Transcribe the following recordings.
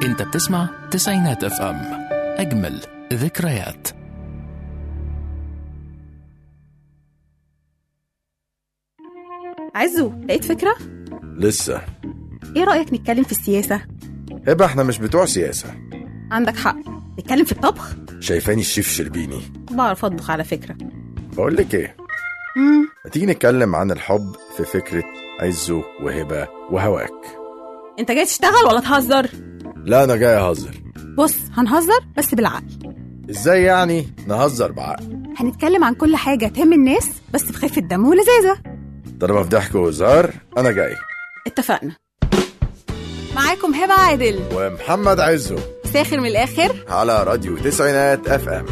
انت بتسمع تسعينات اف ام اجمل ذكريات عزو لقيت فكرة؟ لسه ايه رأيك نتكلم في السياسة؟ هبه احنا مش بتوع سياسة عندك حق نتكلم في الطبخ؟ شايفاني الشيف شربيني بعرف اطبخ على فكرة بقول لك ايه مم. ما تيجي نتكلم عن الحب في فكرة عزه وهبة وهواك انت جاي تشتغل ولا تهزر؟ لا انا جاي اهزر بص هنهزر بس بالعقل ازاي يعني نهزر بعقل هنتكلم عن كل حاجة تهم الناس بس بخفة دم ولذاذة طالما في ضحك وهزار انا جاي اتفقنا معاكم هبة عادل ومحمد عزه ساخر من الآخر على راديو تسعينات اف ام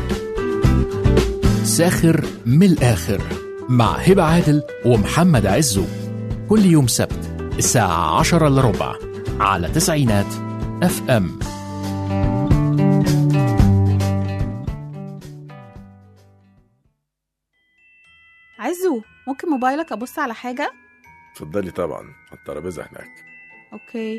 ساخر من الآخر مع هبة عادل ومحمد عزو كل يوم سبت الساعة عشرة إلا ربع على تسعينات اف ام عزو ممكن موبايلك أبص على حاجة؟ اتفضلي طبعا على الترابيزة هناك اوكي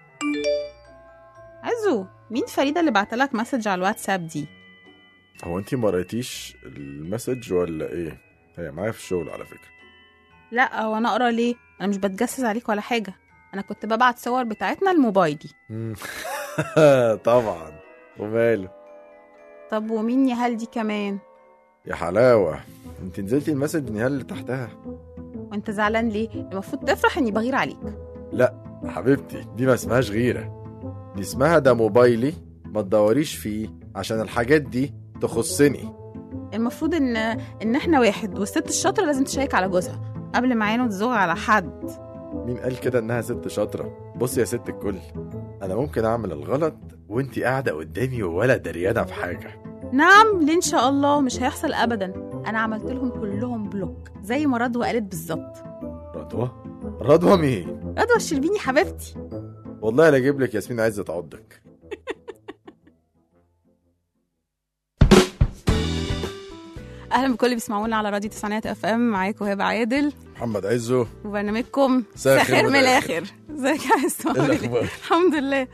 عزو مين فريدة اللي بعتلك مسج على الواتساب دي؟ هو انتي ما قريتيش المسج ولا ايه هي معايا في الشغل على فكرة لا هو انا اقرا ليه انا مش بتجسس عليك ولا حاجه انا كنت ببعت صور بتاعتنا لموبايلي مم. طبعا وماله طب ومين يا هل دي كمان يا حلاوة انت نزلتي المسج نهال اللي تحتها وانت زعلان ليه المفروض تفرح اني بغير عليك حبيبتي دي ما اسمهاش غيرة دي اسمها ده موبايلي ما تدوريش فيه عشان الحاجات دي تخصني المفروض ان ان احنا واحد والست الشاطره لازم تشيك على جوزها قبل ما عينه تزوغ على حد مين قال كده انها ست شاطرة بصي يا ست الكل انا ممكن اعمل الغلط وانت قاعدة قدامي ولا دريانة في حاجة نعم ليه ان شاء الله مش هيحصل ابدا انا عملت لهم كلهم بلوك زي ما رضوى قالت بالظبط رضوى رضوى مين رضوى الشربيني حبيبتي والله لا اجيب لك ياسمين عايزة تعضك اهلا بكل اللي بيسمعونا على راديو تسعينات اف ام معاكم هبه عادل محمد عزو وبرنامجكم ساخر ساخر من من الاخر ازيك يا عصام ايه الاخبار الحمد لله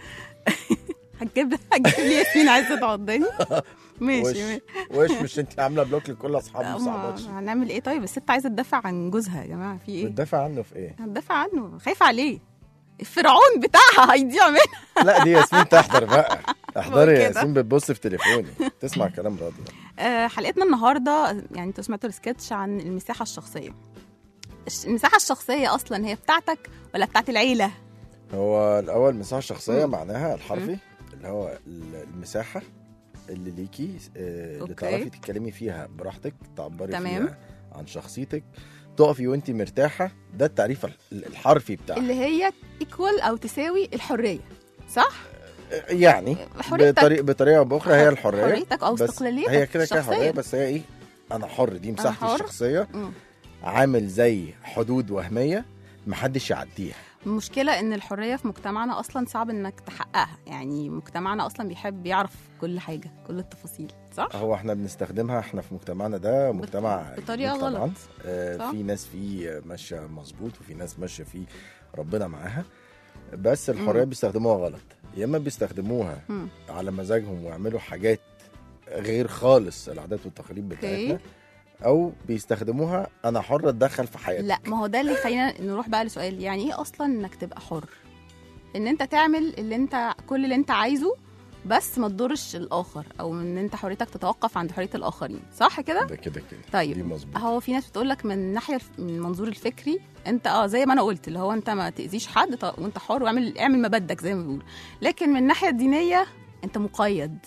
هتجيب هتجيب لي ياسمين عايزه تعضني ماشي ماشي وش مش انت عامله بلوك لكل اصحابي ما- هنعمل ايه طيب الست عايزه تدافع عن جوزها يا جماعه في ايه بتدافع عنه في ايه هتدافع عنه خايفه عليه الفرعون بتاعها هيضيع منها لا دي ياسمين تحضر بقى احضري يا كده. ياسمين بتبص في تليفوني تسمع كلام راضي آه، حلقتنا النهارده يعني انتوا سمعتوا السكتش عن المساحه الشخصيه الش- المساحه الشخصيه اصلا هي بتاعتك ولا بتاعت العيله هو الاول مساحه شخصيه مم. معناها الحرفي اللي هو ال- المساحه اللي ليكي آه، اللي أوكي. تعرفي تتكلمي فيها براحتك تعبري تمام. فيها عن شخصيتك تقفي وانت مرتاحه ده التعريف ال- الحرفي بتاعها اللي هي ايكوال او تساوي الحريه صح يعني حريتك. بطريقه بطريقه او باخرى هي الحريه حريتك او بس استقلاليتك هي كده كده الشخصية. حريه بس هي ايه انا حر دي مساحتي حر. الشخصيه مم. عامل زي حدود وهميه محدش يعديها المشكلة إن الحرية في مجتمعنا أصلا صعب إنك تحققها يعني مجتمعنا أصلا بيحب يعرف كل حاجة كل التفاصيل صح؟ هو احنا بنستخدمها احنا في مجتمعنا ده مجتمع بطريقة جديد طبعاً. غلط. آه صح؟ في ناس فيه ماشيه مظبوط وفي ناس ماشيه فيه ربنا معاها بس الحريه مم. بيستخدموها غلط يا اما بيستخدموها مم. على مزاجهم ويعملوا حاجات غير خالص العادات والتقاليد بتاعتنا او بيستخدموها انا حر اتدخل في حياتك لا ما هو ده اللي يخلينا نروح بقى لسؤال يعني إيه أصلا إنك تبقى حر؟ إن أنت تعمل اللي أنت كل اللي أنت عايزه بس ما تضرش الآخر أو إن أنت حريتك تتوقف عند حرية الآخرين صح كده؟ ده كده كده طيب. دي مظبوط هو في ناس بتقول لك من الناحيه الف- من المنظور الفكري انت اه زي ما انا قلت اللي هو انت ما تاذيش حد ط- وانت حر واعمل اعمل ما بدك زي ما بيقول لكن من الناحيه الدينيه انت مقيد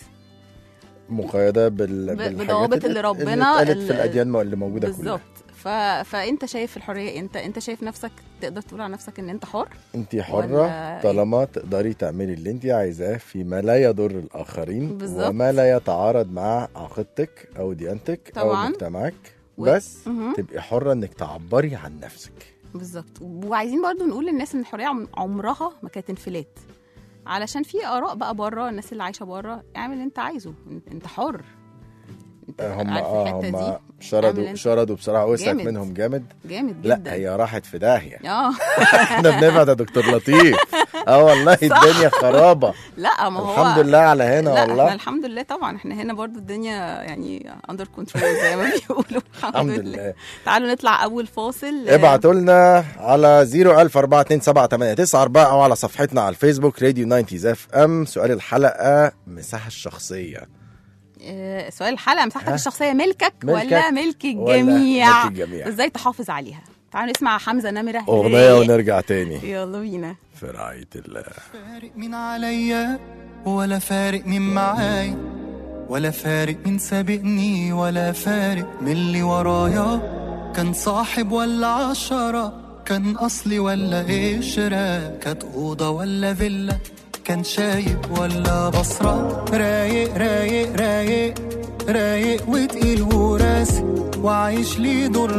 مقيده بال... ب- بالحاجات بالضوابط اللي ربنا اللي اتقالت ال- في الاديان اللي موجوده كلها بالظبط ف... فانت شايف الحريه انت انت شايف نفسك تقدر تقول على نفسك ان انت حر انت ولا حرة إيه؟ طالما تقدري تعملي اللي انت عايزاه فيما لا يضر الآخرين بالظبط. وما لا يتعارض مع عقيدتك أو ديانتك طبعاً. أو مجتمعك و- بس مهم. تبقي حرة انك تعبري عن نفسك بالظبط وعايزين برضو نقول للناس ان الحريه عم- عمرها ما كانت انفلات علشان في اراء بقى بره الناس اللي عايشه بره اعمل اللي انت عايزه انت- انت حر انت هم عارف اه الحتة هم دي؟ اعمل شردوا انت. شردوا بصراحة وسعت جامد. منهم جامد جامد جدا لا هي راحت في داهية اه احنا بنبعد يا دكتور لطيف اه والله الدنيا خرابه لا ما هو الحمد لله على هنا لا احنا والله الحمد لله طبعا احنا هنا برضو الدنيا يعني اندر كنترول زي ما بيقولوا الحمد, الحمد لله. لله تعالوا نطلع اول فاصل ابعتوا لنا على 004278994 او على صفحتنا على الفيسبوك راديو 90 اف ام سؤال الحلقه مساحه الشخصيه آه، سؤال الحلقه مساحتك ها؟ الشخصيه ملكك, ملكك ولا ملك ولا الجميع ملك الجميع. ازاي تحافظ عليها تعالوا نسمع حمزه نمره اغنيه رايق. ونرجع تاني يلا بينا في رعايه الله فارق مين عليا ولا فارق مين معايا ولا فارق مين سابقني ولا فارق من اللي ورايا كان صاحب ولا عشرة كان أصلي ولا قشرة كانت أوضة ولا فيلا كان شايب ولا بصرة رايق رايق رايق رايق وتقيل وراسي وعايش لي دور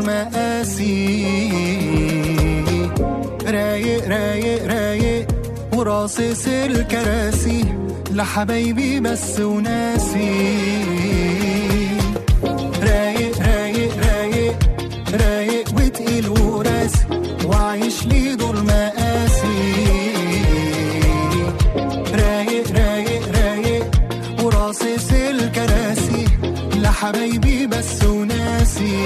مقاسي رايق رايق رايق وراصص الكراسي لحبايبي بس وناسي رايق رايق رايق رايق وتقيل وراسي وعايش لي دور مقاسي رايق رايق رايق وراصص الكراسي لحبايبي بس وناسي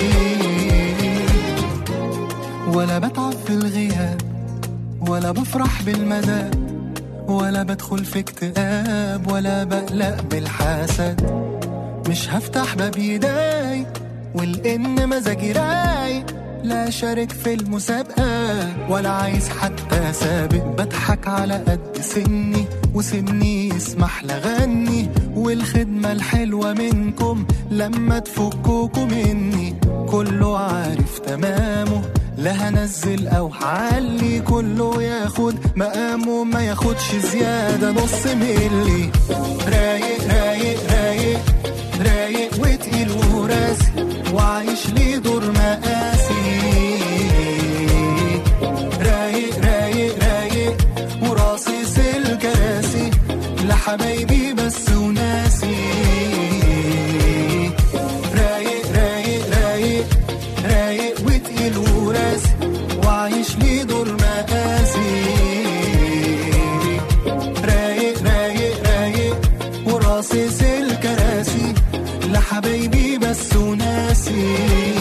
ولا بتعب في الغياب ولا بفرح بالمدى ولا بدخل في اكتئاب ولا بقلق بالحسد مش هفتح باب يداي والإن مزاجي رايق لا شارك في المسابقة ولا عايز حتى سابق بضحك على قد سني وسني يسمح لغني والخدمة الحلوة منكم لما تفكوكوا مني كله عارف تمامه لا هنزل او هعلي كله ياخد مقامه ما ياخدش زيادة نص ملي رايق رايق رايق رايق وتقيل وراسي وعايش لي دور مقاسي رايق رايق رايق وراصص الكراسي لحبايبي بس وناسي رايق رايق رايق رايق وتقيل وراسي وعايش لي دور مقاسي رايق رايق رايق وراصص الكراسي لحبايبي بس وناسي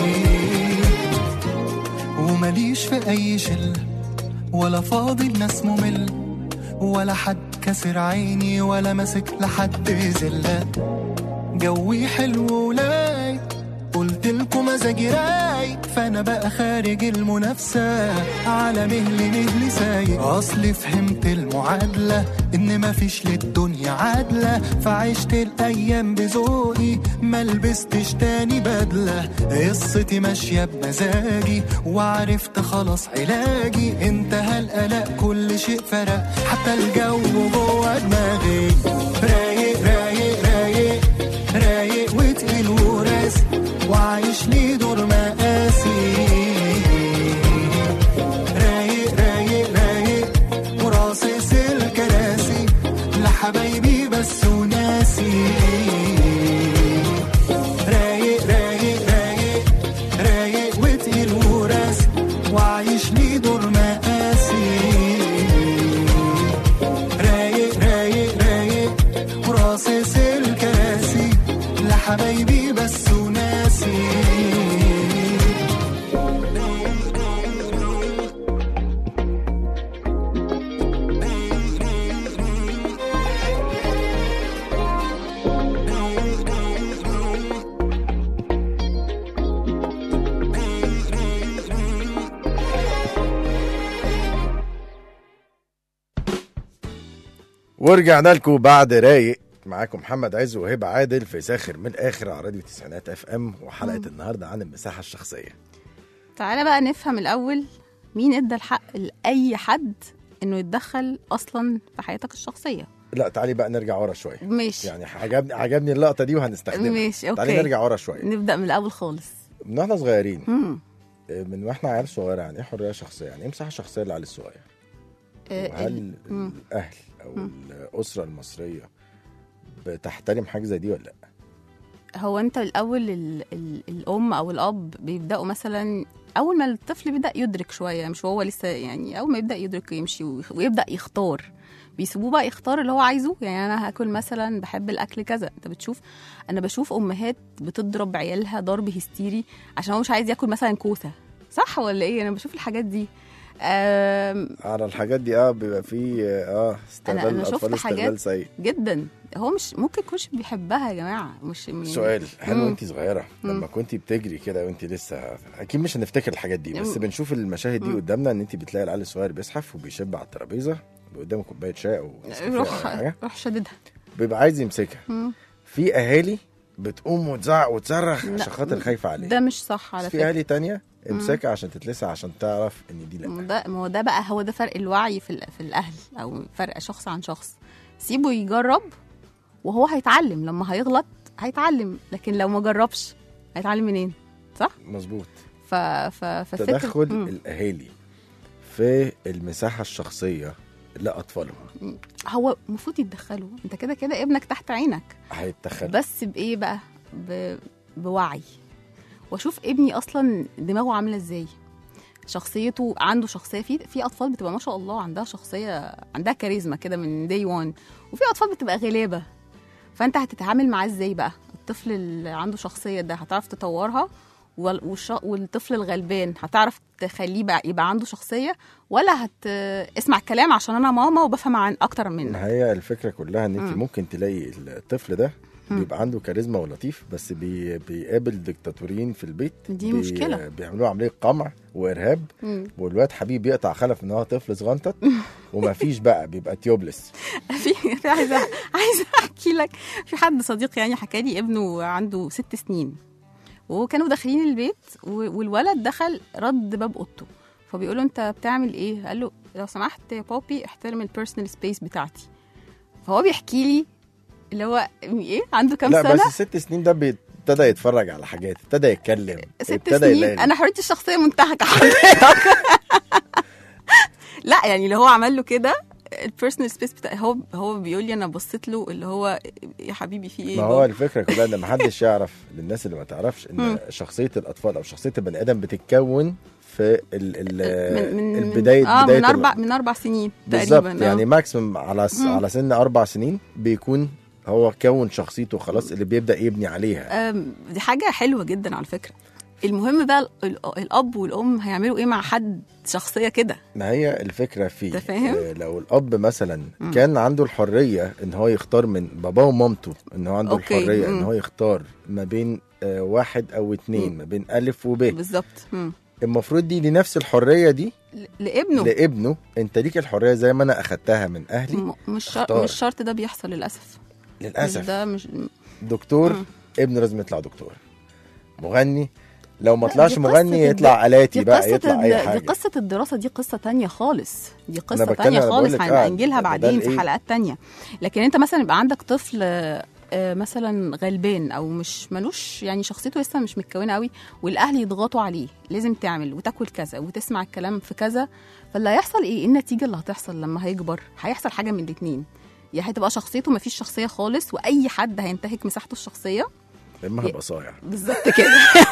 ومليش في اي شله ولا فاضي الناس ممل ولا حد كسر عيني ولا ماسك لحد زله جوي حلو ولاي قلت لكم مزاجي رايق فانا بقى خارج المنافسه على مهلي مهلي سايق اصلي فهمت المعادله ان مفيش للدنيا عادله فعشت الايام بذوقي ما لبستش تاني بدله قصتي ماشيه بمزاجي وعرفت خلاص علاجي انتهى القلق كل شيء فرق حتى الجو جوه دماغي رايق رايق رايق رايق وتقيل وراسي وعايش لي دور مقاسي رايق رايق رايق وراصص الكراسي لحبايبي بس وناسي رايق رايق رايق رايق وتقيل وراسي وعايش لي دور مقاسي رايق رايق رايق وراصص الكراسي لحبايبي بس وناسي ورجعنا لكم بعد رايق معاكم محمد عز وهبه عادل في ساخر من الاخر على راديو تسعينات اف ام وحلقه النهارده عن المساحه الشخصيه تعالى بقى نفهم الاول مين ادى الحق لاي حد انه يتدخل اصلا في حياتك الشخصيه لا تعالي بقى نرجع ورا شويه ماشي يعني عجبني عجبني اللقطه دي وهنستخدمها ماشي اوكي تعالي نرجع ورا شويه نبدا من الاول خالص من واحنا صغيرين مم. من واحنا عيال صغيره يعني ايه حريه شخصيه يعني ايه مساحه شخصيه للعيال الصغير آه، هل مم. الاهل او الاسره المصريه بتحترم حاجه زي دي ولا لا هو انت الاول ال ال الام او الاب بيبداوا مثلا اول ما الطفل بيبدا يدرك شويه مش هو لسه يعني اول ما يبدا يدرك ويمشي ويخ- ويبدا يختار بيسيبوه بقى يختار اللي هو عايزه يعني انا هاكل مثلا بحب الاكل كذا انت بتشوف انا بشوف امهات بتضرب عيالها ضرب هستيري عشان هو مش عايز ياكل مثلا كوسه صح ولا ايه انا بشوف الحاجات دي آم، على الحاجات دي اه بيبقى فيه اه استغلال أنا شفت الاطفال استغلال حاجات- سيء جدا هو مش ممكن يكونش بيحبها يا جماعه مش يعني سؤال هل مم. وانت صغيره مم. لما كنت بتجري كده وانت لسه اكيد مش هنفتكر الحاجات دي بس مم. بنشوف المشاهد دي مم. قدامنا ان انت بتلاقي العيل الصغير بيزحف وبيشب على الترابيزه قدامه كوبايه شاي او نسكافيه أو روح حاجه روح شددها بيبقى عايز يمسكها مم. في اهالي بتقوم وتزعق وتصرخ لا، عشان خاطر خايفه عليه ده مش صح على بس في فكره اهالي تانية امسكها عشان تتلسع عشان تعرف ان دي ما هو لا ده ما هو ده بقى هو ده فرق الوعي في ال- في الاهل او فرق شخص عن شخص سيبه يجرب وهو هيتعلم لما هيغلط هيتعلم لكن لو ما جربش هيتعلم منين صح مظبوط ف ف ففكرة- تدخل مم. الاهالي في المساحه الشخصيه لاطفالهم هو المفروض يتدخلوا انت كده كده ابنك تحت عينك هيتدخل بس بايه بقى ب... بوعي واشوف ابني اصلا دماغه عامله ازاي شخصيته عنده شخصيه في في اطفال بتبقى ما شاء الله عندها شخصيه عندها كاريزما كده من دي 1 وفي اطفال بتبقى غلابه فانت هتتعامل معاه ازاي بقى الطفل اللي عنده شخصيه ده هتعرف تطورها وال- والش... والطفل الغلبان هتعرف تخليه بقى يبقى عنده شخصيه ولا هت اسمع الكلام عشان انا ماما وبفهم عن اكتر منك ما هي الفكره كلها ان انت مم. ممكن تلاقي الطفل ده بيبقى عنده كاريزما ولطيف بس بي بيقابل ديكتاتوريين في البيت دي بي مشكلة. بيعملوا عمليه قمع وارهاب مم. والواد حبيب يقطع خلف ان هو طفل صغنطط ومفيش بقى بيبقى تيوبلس في في عايزه عايزه احكي لك في حد صديق يعني حكى لي ابنه عنده ست سنين وكانوا داخلين البيت و- والولد دخل رد باب اوضته فبيقول له انت بتعمل ايه؟ قال له لو سمحت يا بابي احترم البيرسونال سبيس بتاعتي فهو بيحكي لي اللي هو ايه عنده كام لا سنه؟ بس الست سنين ده بي- ابتدى يتفرج على حاجات ابتدى يتكلم ست ابتدى سنين يلاقي انا حريتي الشخصيه منتهكه حضرتك لا يعني اللي هو عمل له كده البيرسونال سبيس بتاع هو هو بيقول لي انا بصيت له اللي هو يا حبيبي في ايه ما هو الفكره كلها ان محدش يعرف للناس اللي ما تعرفش ان مم. شخصيه الاطفال او شخصيه البني ادم بتتكون في ال ال من من البدايه اه بدايه من ال- اربع من اربع سنين بالظبط تقريبا يعني آه. ماكسيمم على س... مم. على سن اربع سنين بيكون هو كون شخصيته خلاص اللي بيبدا يبني عليها آم، دي حاجه حلوه جدا على فكره المهم بقى ال- ال- الاب والام هيعملوا ايه مع حد شخصيه كده ما هي الفكره فيه أنت فاهم؟ آه، لو الاب مثلا كان عنده الحريه ان هو يختار من باباه ومامته ان هو عنده أوكي، الحريه ان مم. هو يختار ما بين آه، واحد او اتنين مم. ما بين الف وب بالظبط مم. المفروض دي لنفس الحريه دي ل- لابنه لابنه انت ليك الحريه زي ما انا اخدتها من اهلي م- مش شر... اختار. مش شرط ده بيحصل للاسف مش للاسف ده مش دكتور مم. ابنه لازم يطلع دكتور مغني لو ما لا، طلعش دي مغني قصة يطلع الاتي دي بقى قصة يطلع الد- اي حاجه دي قصة الدراسة دي قصة تانية خالص دي قصة بتكلم- تانية أنا خالص بقولك هنبقى آه، نجيلها ده بعدين الإيه؟ في حلقات تانية لكن انت مثلا يبقى عندك طفل آه، آه، مثلا غلبان او مش ملوش يعني شخصيته لسه مش متكونه قوي والاهل يضغطوا عليه لازم تعمل وتاكل كذا وتسمع الكلام في كذا فاللي هيحصل ايه إيه النتيجه اللي هتحصل لما هيكبر هيحصل حاجه من الاتنين يا هتبقى شخصيته مفيش شخصيه خالص واي حد هينتهك مساحته الشخصيه اما هبقى صايع بالظبط كده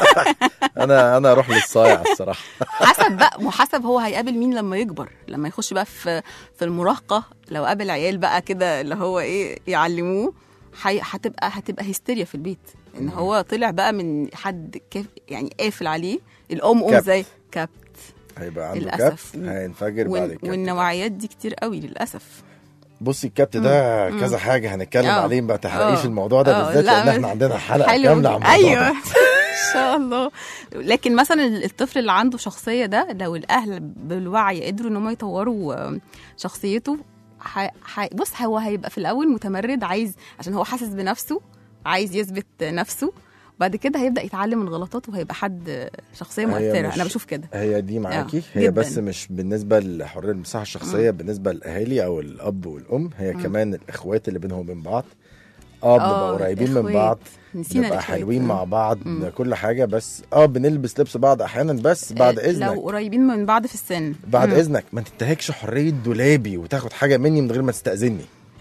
انا انا اروح للصايع الصراحه حسب بقى محسب هو هيقابل مين لما يكبر لما يخش بقى في في المراهقه لو قابل عيال بقى كده اللي هو ايه يعلموه حي- هتبقى هتبقى هيستيريا في البيت ان هو طلع بقى من حد كيف يعني قافل عليه الام ام كبت. زي كبت هيبقى عنده للأسف. كبت هينفجر بعد وال- الكبت والنوعيات دي كتير قوي للاسف بصي الكبت ده كذا حاجه هنتكلم آه. عليه ما تحرقيش آه. الموضوع ده آه، بالذات لا، لان بس- احنا عندنا حلقه حلو كامله عن الموضوع ايوه ده. ان شاء الله لكن مثلا الطفل اللي عنده شخصيه ده لو الاهل بالوعي قدروا ان هم يطوروا آه، شخصيته ح... ح... بص هو هيبقى في الاول متمرد عايز عشان هو حاسس بنفسه عايز يثبت نفسه بعد كده هيبدا يتعلم من غلطاته وهيبقى حد شخصيه هي مؤثره مش- انا بشوف كده هي دي معاكي آه، هي جداً. بس مش بالنسبه لحريه المساحه الشخصيه بالنسبه للاهالي او الاب والام هي كمان الاخوات اللي بينهم وبين بعض اه بنبقى آه، قريبين من الإخوات. بعض نسينا نبقى الإخوات. حلوين مع بعض مم. كل حاجه بس اه بنلبس لبس بعض احيانا بس بعد آه، اذنك لو قريبين من بعض في السن بعد مم. اذنك ما تنتهكش حريه دولابي وتاخد حاجه مني من غير ما تستاذني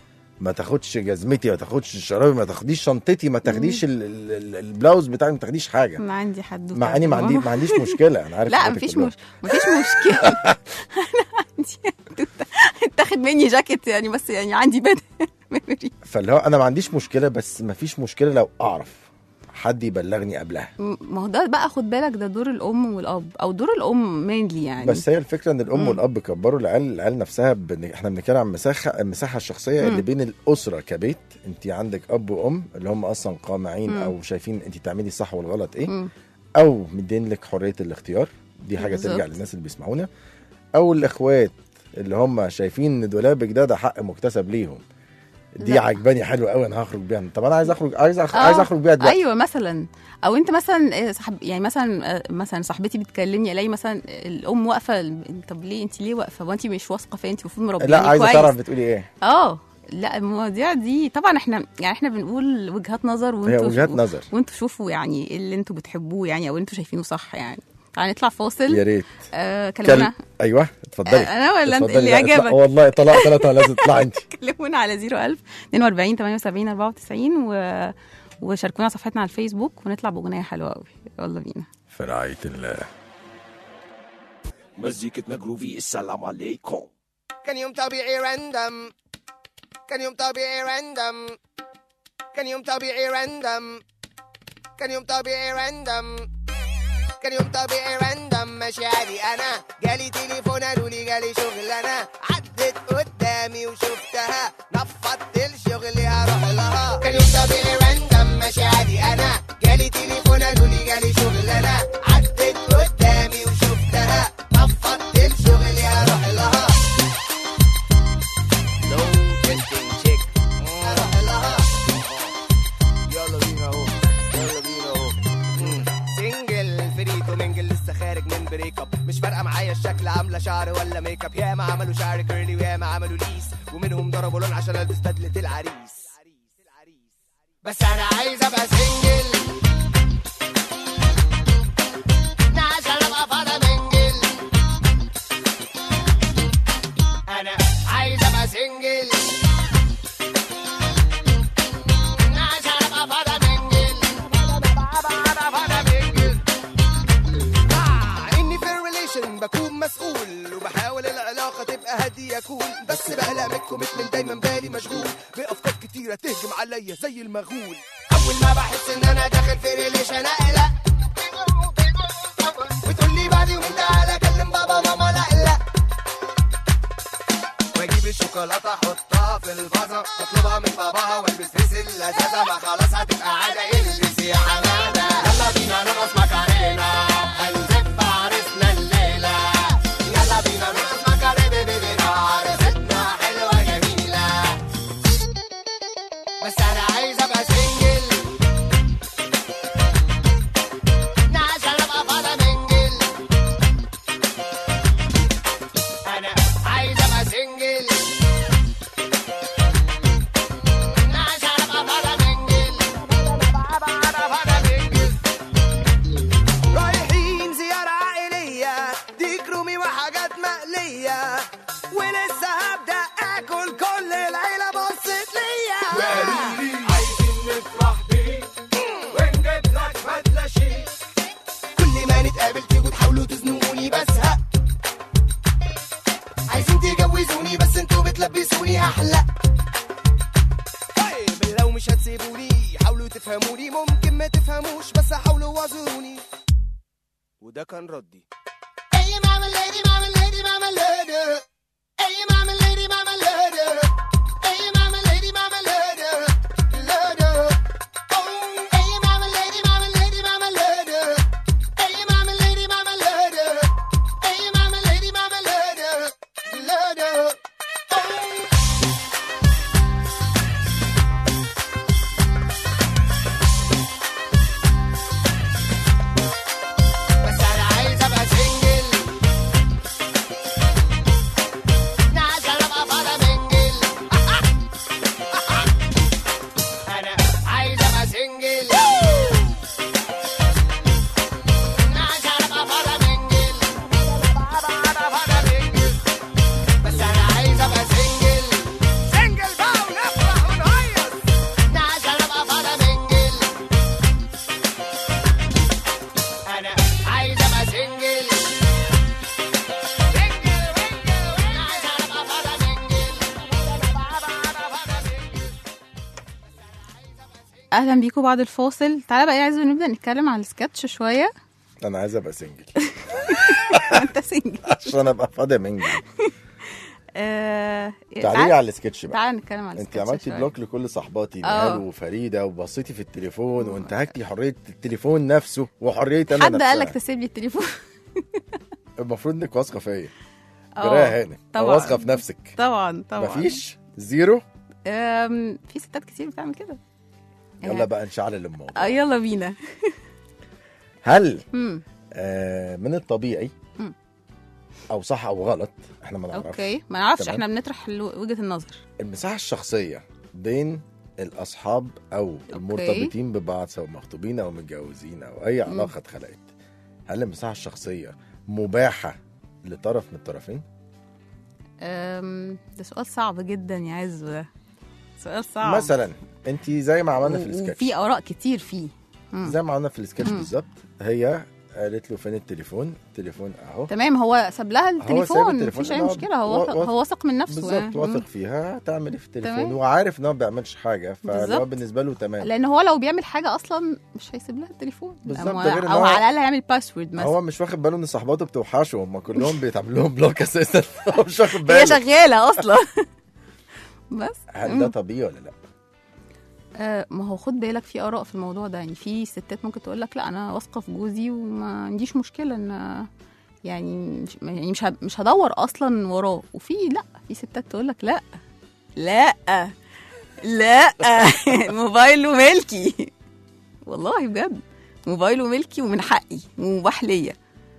ما تاخدش جزمتي ما تاخدش شرابي ما تاخديش شنطتي ما تاخديش ال- ال- ال- البلاوز بتاعي ما تاخديش حاجه انا عندي حد مع اني ما عندي ما عنديش مشكله انا عارف لا حاجاتك مفيش كلها. مش... مفيش مشكله انا عندي اتاخد مني جاكيت يعني بس يعني عندي بدل ميموري فاللي هو انا ما عنديش مشكله بس ما فيش مشكله لو اعرف حد يبلغني قبلها ما هو ده بقى خد بالك ده دور الام والاب او دور الام مينلي يعني بس هي الفكره ان الام مم. والاب كبروا العيال العيال نفسها بن... احنا بنتكلم عن مساحه المساحه الشخصيه مم. اللي بين الاسره كبيت انت عندك اب وام اللي هم اصلا قامعين مم. او شايفين انت تعملي الصح والغلط ايه مم. او مدين لك حريه الاختيار دي حاجه بالظبط. ترجع للناس اللي بيسمعونا او الاخوات اللي هم شايفين ان دولابك ده ده حق مكتسب ليهم دي لا. عجباني حلوه قوي انا هخرج بيها طب انا عايز اخرج عايز أخ... آه. عايز اخرج بيها دلوقتي ايوه مثلا او انت مثلا آه، صاحب يعني مثلا آه، مثلا صاحبتي بتكلمني الاقي مثلا الام واقفه طب ليه انت ليه واقفه وانت مش واثقه فيا انت المفروض مربياني لا عايزه كويس تعرف بتقولي ايه اه لا المواضيع دي طبعا احنا يعني احنا بنقول وجهات نظر هي وانتوا وجهات نظر وانتوا شوفوا يعني إيه اللي انتوا بتحبوه يعني او انتوا شايفينه صح يعني تعالى نطلع فاصل يا ريت آه كل... كلمونا ايوه اتفضلي آه، أنا ولا أنت اتفضلي. اللي لا، يعجبك؟ اطلع- والله طلع ثلاثه لازم تطلع انت كلمونا على 01000 42 78 94 و... وشاركونا على صفحتنا على الفيسبوك ونطلع باغنيه حلوه قوي يلا بينا في رعايه الله مزيكتنا جروفي السلام عليكم كان يوم طبيعي راندم كان يوم طبيعي راندم كان يوم طبيعي راندم كان يوم طبيعي راندم كان يوم طبيعي راندم ماشي عادي انا جالي تليفون قالوا لي جالي شغل انا عدت قدامي وشفتها نفضت الشغل هروح لها كان يوم طبيعي راندم ماشي عادي انا جالي تليفون قالوا لي جالي شغل انا عدت قدامي وشفتها نفضت الشغل هروح لها لو تستنج تشيك هروح لها يلا بينا اهو يلا بينا اهو مم. سنجل فريتو منجل لسه خارج من بريك اب مش فارقه معايا الشكل عامله شعر ولا ميك اب ياما عملوا شعر كيرلي وياما عملوا ليس ومنهم ضربوا لون عشان البس بدله العريس بس انا عايز ابقى سنجل عشان ابقى فاضي منجل انا عايز ابقى سنجل عشان ابقى فاضي منجل أبقى فاضي منجل مع اني في الريليشن بكون مسؤول وبحاول العلاقه تبقى هاديه كول بس بقلق من الكوميتمنت دايما بالي مشغول بافكار كتيره تهجم عليا زي المغول اول ما بحس ان انا داخل في ريليشن اقلق وتقول لي بعد يومين تعالى كلم بابا ماما لا لا واجيب الشوكولاته احطها في الفازه واطلبها من باباها والبس فيس اللذاذه ما خلاص هتبقى عاده البس يا حماده يلا بينا نرقص ماكارينا هنزف عرسنا الليله يلا بينا نرقص ماكارينا بيبينا عرستنا حلوه جميله بس انا عايز ابقى سنجل عشان ابقى فاضي منجل انا عايز ابقى سنجل عشان ابقى فاضي منجل ابقى فاضي منجل رايحين زيارة عائلية ديك رومي وحاجات مقلية ولسه هبدأ آكل كل العيلة بصت ليا عايزين نفرح بيك ونجيب لك بدلة شيك كل ما نتقابل تيجوا تحاولوا تزنقوني بزهق عايزين تجوزوني بس انتوا بتلبسوني احلى طيب لو مش هتسيبوني حاولوا تفهموني ممكن ما تفهموش بس حاولوا واعذروني وده كان ردي Hey mama lady mama lady mama lady Hey mama lady mama lady Hey mama lady mama lady lady Oh hey mama lady mama lady mama lady Hey mama lady mama lady Hey mama lady mama lady lady Oh بس انا عايز ابقى سنجل اهلا بيكم بعد الفاصل تعالى بقى يا عايزة نبدا نتكلم على السكتش شويه انا عايز ابقى سنجل انت سنجل عشان ابقى فاضي منجل آه، تعالي لي على السكتش بقى تعالى نتكلم على انت السكتش عملتي شوية. بلوك لكل صحباتي اه. نهال وفريده وبصيتي في التليفون وانتهكتي حريه التليفون نفسه وحريه انا حد قال لك نفسها. تسيب لي التليفون المفروض انك واثقه فيا اه، جرايه هانم طبعا. واثقه في نفسك طبعا طبعا مفيش زيرو أم، في ستات كتير بتعمل كده يلا بقى نشعل الموضوع آه، يلا بينا هل مم. آه من الطبيعي مم. او صح او غلط احنا ما نعرفش اوكي ما نعرفش تمام. احنا بنطرح الو- وجهه النظر المساحه الشخصيه بين الاصحاب او المرتبطين ببعض سواء مخطوبين او متجوزين او اي مم. علاقه اتخلقت هل المساحه الشخصيه مباحه لطرف من الطرفين أم، ده سؤال صعب جدا يا عزو ده سؤال صعب مثلا انت زي ما عملنا في و- السكتش وفي اراء كتير فيه مم. زي ما عملنا في السكتش مم. بالظبط هي قالت له فين التليفون التليفون اهو تمام هو ساب لها ساب التليفون التليفون، مفيش اي إن هو مشكله هو و- واثق- و- هو واثق من نفسه بالظبط يعني. واثق مم. فيها هتعمل ايه في التليفون تمام. وعارف ان هو ما بيعملش حاجه فهو بالظبط. بالنسبه له تمام لان هو لو بيعمل حاجه اصلا مش هيسيب لها التليفون بالظبط، او, ده غير إن أو هو- على الاقل هيعمل باسورد مثلا هو مش واخد باله ان صحباته بتوحشه هم كلهم بيتعمل لهم بلوك اساسا هو مش واخد هي باله شغاله اصلا بس هل ده طبيعي ولا لا؟ آه ما هو خد بالك في اراء في الموضوع ده يعني في ستات ممكن تقول لك لا انا واثقه في جوزي وما عنديش مشكله ان يعني مش يعني مش ه- مش هدور اصلا وراه وفي لا في ستات تقول لك لا لا لا موبايله ملكي والله بجد موبايله ملكي ومن حقي ومباح ليا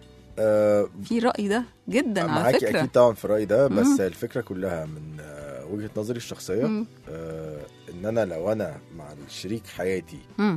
آه في الراي ده جدا على معاكي فكره اكيد طبعا في الراي ده بس مم. الفكره كلها من آه وجهه نظري الشخصيه مم. آه ان انا لو انا مع الشريك حياتي مم.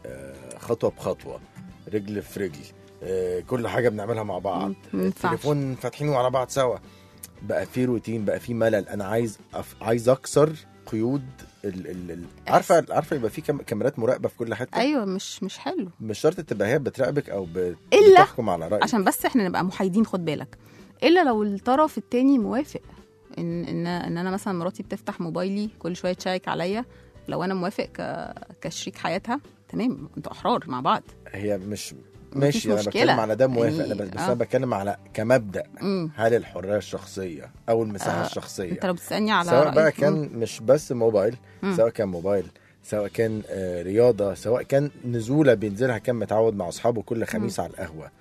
آه خطوه بخطوه رجل في رجل آه كل حاجه بنعملها مع بعض ما ينفعش. التليفون فاتحينه على بعض سوا بقى في روتين بقى في ملل انا عايز أف... عايز اكسر قيود ال... ال... ال... عارفه عارفه يبقى في كام... كاميرات مراقبه في كل حته ايوه مش مش حلو مش شرط تبقى هي بتراقبك او بت... إلا بتحكم على رايك عشان بس احنا نبقى محايدين خد بالك الا لو الطرف التاني موافق ان ان ان انا مثلا مراتي بتفتح موبايلي كل شويه تشيك عليا لو انا موافق ك... كشريك حياتها تمام انتوا احرار مع بعض هي مش مفيش ماشي انا مشكلة. بتكلم على ده موافق يعني- انا بس, بس آه. انا بتكلم على كمبدا امم هل الحريه الشخصيه او المساحه آه، الشخصيه انت لو بتسالني على سواء بقى رأيي- كان مم. مش بس موبايل مم. سواء كان موبايل سواء كان آه، رياضه سواء كان نزوله بينزلها كان متعود مع اصحابه كل خميس على القهوه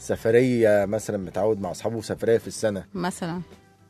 سفريه مثلا متعود مع اصحابه سفريه في السنه مثلا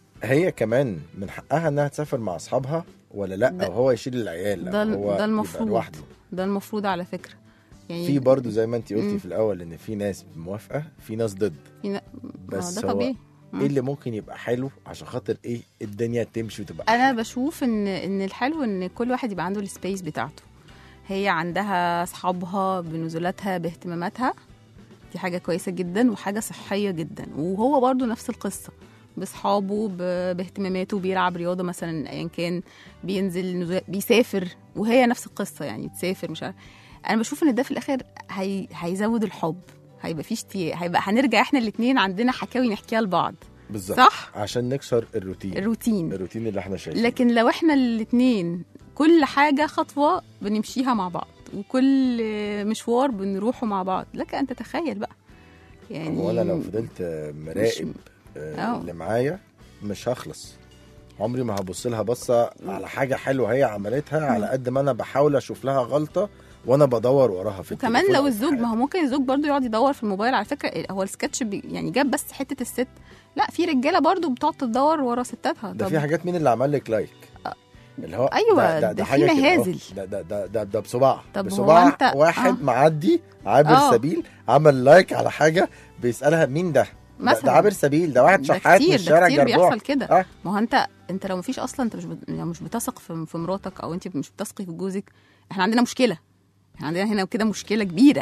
هي كمان من حقها انها تسافر مع اصحابها ولا لا ده- او هو يشيل العيال ده أو ال- هو ده يبقى المفروض. لوحده ده المفروض على فكره يعني في برضو زي ما انت قلتي مم. في الاول ان في ناس موافقه في ناس ضد في ن- بس آه، ده هو طبيعي مم. ايه اللي ممكن يبقى حلو عشان خاطر ايه الدنيا تمشي وتبقى انا أحلى؟ بشوف ان ان الحلو ان كل واحد يبقى عنده السبيس بتاعته هي عندها اصحابها بنزولاتها باهتماماتها دي حاجه كويسه جدا وحاجه صحيه جدا وهو برضو نفس القصه باصحابه ب- باهتماماته بيلعب رياضه مثلا ايا كان بينزل نزولات بيسافر وهي نفس القصه يعني تسافر مش عارف انا بشوف ان ده في الاخر هي... هيزود الحب هيبقى في اشتياق هيبقى هنرجع احنا الاثنين عندنا حكاوي نحكيها لبعض بالظبط صح عشان نكسر الروتين الروتين الروتين اللي احنا شايفينه لكن لو احنا الاتنين كل حاجة خطوة بنمشيها مع بعض وكل مشوار بنروحه مع بعض لك أن تتخيل بقى يعني هو انا لو فضلت آه، مراقب آه، آه. اللي معايا مش هخلص عمري ما هبص لها بصه على حاجه حلوه هي عملتها على قد ما انا بحاول اشوف لها غلطه وانا بدور وراها في وكمان التليفون لو أو في الزوج ما حاجة. هو ممكن الزوج برضو يقعد يدور في الموبايل على فكرة هو السكتش بي يعني جاب بس حتة الست لا في رجالة برضو بتقعد تدور ورا ستاتها ده طب في حاجات مين اللي عمل لك لايك اللي هو أيوة، ده, ده في حاجة كده أهو. مهازل. ده ده ده ده, ده بصباع طب هو بصباع أنت- واحد آه. معدي عابر آه. سبيل عمل لايك على حاجه بيسالها مين ده ده, مثلا. ده عابر سبيل ده واحد ده شحات من كتير الشارع ده كتير جربوع بيحصل كده آه. ما هو انت انت لو مفيش اصلا انت مش بت... يعني مش بتثق في... في مراتك او انت مش بتثقي في جوزك احنا عندنا مشكله احنا عندنا هنا كده مشكله كبيره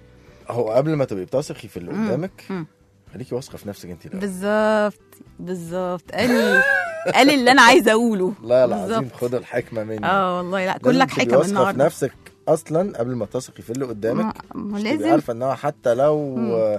هو قبل ما تبقي بتثقي في اللي مم. قدامك مم. خليكي واثقه في نفسك انت الأول. بالظبط بالظبط قال قال اللي انا عايزه اقوله لا العظيم بالظبط. خد الحكمه مني اه والله لا لازم كلك تبقي حكم واثقه في النهارده نفسك اصلا قبل ما تثقي في اللي قدامك ما- ما مش تبقي لازم عارفه ان هو حتى لو مم. آه،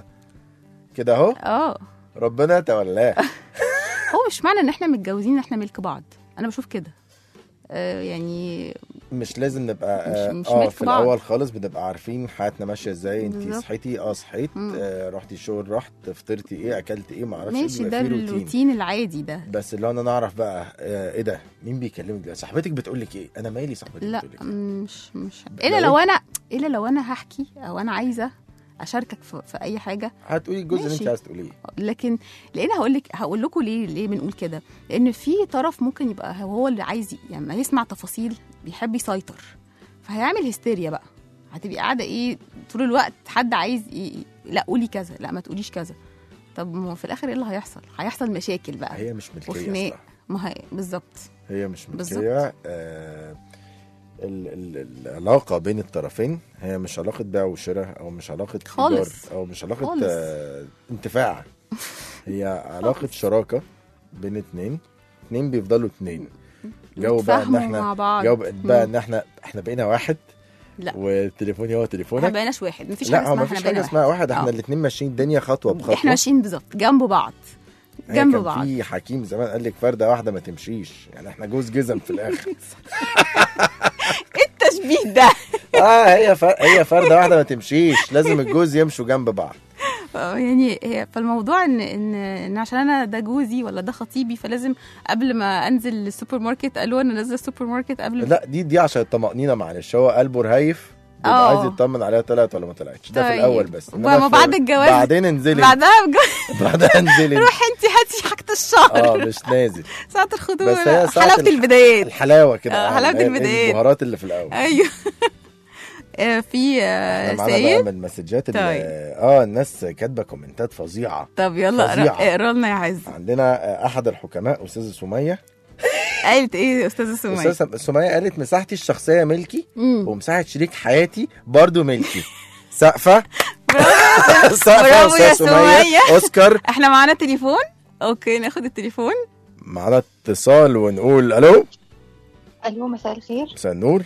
كده اهو اه ربنا تولاه هو مش معنى ان احنا متجوزين ان احنا ملك بعض انا بشوف كده آه يعني مش لازم نبقى مش- اه, مش آه ملك في بعض. الاول خالص بنبقى عارفين حياتنا ماشيه ازاي انت بالظبط. صحيتي اه صحيت مم. آه رحتي الشغل رحت فطرتي ايه اكلتي ايه ما اعرفش إيه، ماشي بيبقى ده في روتين. الروتين العادي ده بس اللي هو انا نعرف بقى آه ايه ده مين بيكلمك ده صاحبتك بتقول لك ايه انا مالي صاحبتك لا بتقول لك إيه؟ مش مش الا لو لو انا الا لو انا هحكي او انا عايزه اشاركك في, في اي حاجه هتقولي الجزء اللي انت ماشي. عايز تقوليه لكن لان هقول لك هقول لكم ليه ليه بنقول كده لان في طرف ممكن يبقى هو اللي عايز ي- يعني ما يسمع تفاصيل بيحب يسيطر فهيعمل هستيريا بقى هتبقي قاعده ايه طول الوقت حد عايز ي... لا قولي كذا لا ما تقوليش كذا طب ما هو في الاخر ايه اللي هيحصل هيحصل مشاكل بقى هي مش ملكيه وخناق اصلا ما هي بالظبط هي مش بالظبط. ملكيه آه ال- ال- العلاقه بين الطرفين هي مش علاقه بيع وشراء او مش علاقه خالص. إيجار او مش علاقه خالص. آه انتفاع هي علاقه شراكه بين اتنين اتنين بيفضلوا اتنين جو بقى ان يتفاهموا احنا مع بعض جو بقى- بقى مم. ان احنا احنا بقينا واحد لا. وتليفوني هو احنا تليفونك بقيناش واحد مفيش حاجه لا هو اسمها مفيش احنا حاجه بقينا اسمها واحد احنا آه. الاتنين ماشيين الدنيا خطوه بخطوه احنا ماشيين بالظبط جنب بعض هي جنب كان بعض في حكيم زمان قال لك فرده واحده ما تمشيش يعني احنا جوز جزم في الاخر التشبيه ده اه هي ف... هي فرده واحده ما تمشيش لازم الجوز يمشوا جنب بعض آه، يعني هي فالموضوع ان ان ان عشان انا ده جوزي ولا ده خطيبي فلازم قبل ما انزل السوبر ماركت قالوا انا نازله السوبر ماركت قبل لا دي دي عشان الطمانينه معلش هو قلبه رهيف بيبقى آه. عايز يطمن عليها طلعت ولا ما طلعتش ده في طيب. الاول بس إنما وما في- بعد الجواز- بعدين انزلي بعدها بج- بعدها انزلي روحي انت هاتي حاجه الشهر اه مش نازل ساعه الخطوبه بس هي ساعة حلاوه الح- البدايات الحلاوه كده آه، آه، حلاوة اللي هي البدايات. البهارات اللي في الاول ايوه آه، في آه، احنا معانا بقى رسايل من المسجات اللي طيب. اه الناس كاتبه كومنتات فظيعه طب يلا اقرا فظيعة. اقرا لنا يا عز عندنا آه، احد الحكماء استاذه سميه قالت ايه يا استاذه سمية استاذه سميه قالت مساحتي الشخصيه ملكي مم. ومساحه شريك حياتي برضو ملكي سقفه برافو سقفه برافو يا استاذ سميه سمية. اوسكار احنا معانا تليفون اوكي ناخد التليفون معانا اتصال ونقول الو الو مساء الخير مساء النور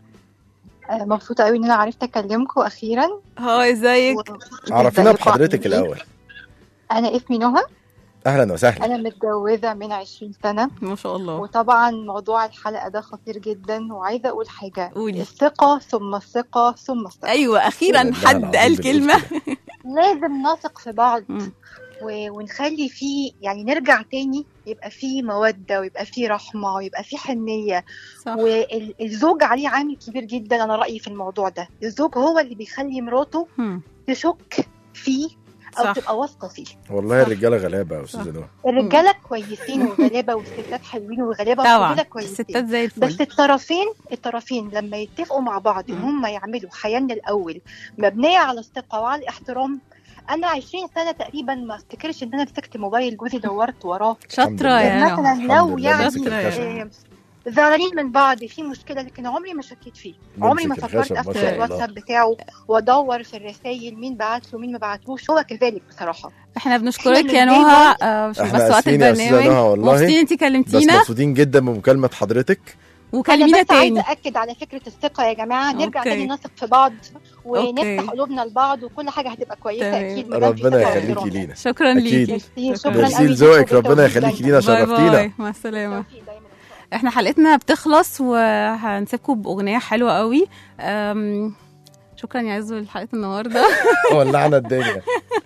آه، مبسوطه قوي ان انا عرفت اكلمكم اخيرا هاي ازيك و- عرفينا ازيكم بحضرتك عاملين إيه؟ الاول انا اسمي نهى اهلا وسهلا انا متجوزه من 20 سنه ما شاء الله وطبعا موضوع الحلقه ده خطير جدا وعايزه اقول حاجه قولي. الثقه ثم الثقه ثم الثقه ايوه اخيرا والله حد العظيم قال بنقول كلمه كده. لازم نثق في بعض مم. و- ونخلي فيه يعني نرجع تاني يبقى فيه موده ويبقى فيه رحمه ويبقى فيه حنيه صح والزوج عليه عامل كبير جدا انا رايي في الموضوع ده الزوج هو اللي بيخلي مراته مم. تشك فيه او صح. تبقى واثقه فيه والله صح. الرجاله غلابه يا استاذه نور الرجاله كويسين وغلابه والستات حلوين وغلابه طبعا والرجاله كويسين الستات زي بس الفل الطرفين الطرفين لما يتفقوا مع بعض ان مم. هم يعملوا حياه من الاول مبنيه على الثقه وعلى الاحترام انا 20 سنه تقريبا ما افتكرش ان انا مسكت موبايل جوزي دورت وراه شاطره لله. يا نهى مثلا الحمد لو لله يعني نمسك شاطرة يا الخشب. آه، زعلانين من بعض في مشكله لكن عمري ما شكيت فيه عمري ما نمسك فكرت الخشب، ما افتح شاء الله. الواتساب بتاعه وادور في الرسائل مين بعت له مين ما بعتلوش هو كذلك بصراحه احنا بنشكرك إحنا يا اللي نهى آه، عشان إحنا بس وقت آسفين يا أستاذة البرنامج نهى والله. مبسوطين انت بس كلمتينا مبسوطين جدا بمكالمه حضرتك وكلمينا انا بس عايزه تاني اكد على فكره الثقه يا جماعه نرجع أوكي. تاني نثق في بعض أوكي. ونفتح قلوبنا لبعض وكل حاجه هتبقى كويسه تمام. اكيد ما دام في ربنا ثقة يخليكي واحترام. لينا شكرا أكيد. ليكي ميرسي شكراً. شكرا ميرسي قوي لذوقك ليكم ربنا بالتوفيق يخليكي دايماً. لينا باي شرفتينا باي مع السلامه بالتوفيق دايماً. احنا حلقتنا بتخلص وهنسيبكم باغنيه حلوه قوي أم، شكرا يا عزو لحلقه النهارده ولعنا الدنيا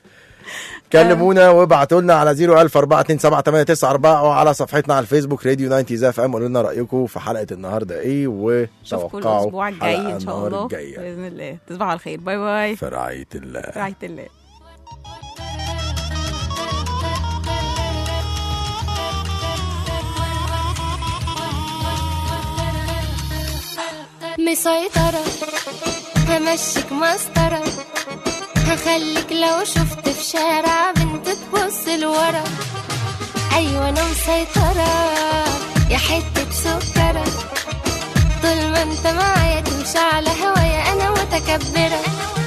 كلمونا وابعتوا لنا على 010427894 وعلى صفحتنا على الفيسبوك راديو 90 اف ام قولوا لنا رايكم في حلقه النهارده ايه اشوفكم وتوقعوا الاسبوع الجاي حلقة ان شاء النهار الله الجايه باذن الله تصبحوا على خير باي باي في رعايه الله في رعايه الله مسيطرة همشيك مسطرة هخليك لو شفت في شارع بنت تبص لورا أيوة أنا مسيطرة يا حتة سكرة طول ما انت معايا تمشي على هوايا أنا متكبرة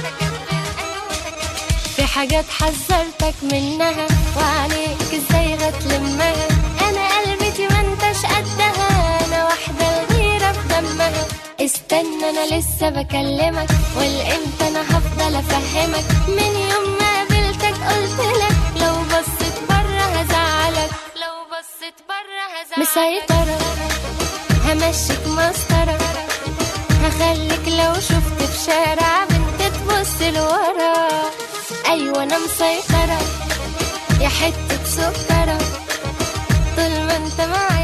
في حاجات حذرتك منها وعليك ازاي هتلمها انا قلبتي ما انتش قدها انا واحدة الغيرة في دمها استنى انا لسه بكلمك والامتى انا هفضل افهمك من يوم ما قابلتك قلتلك لو بصيت بره هزعلك لو بصيت بره هزعلك مسيطرة همشيك مسطرة هخليك لو شفت في شارع بنت تبص لورا ايوه انا مسيطرة يا حتة سكرة طول ما انت معايا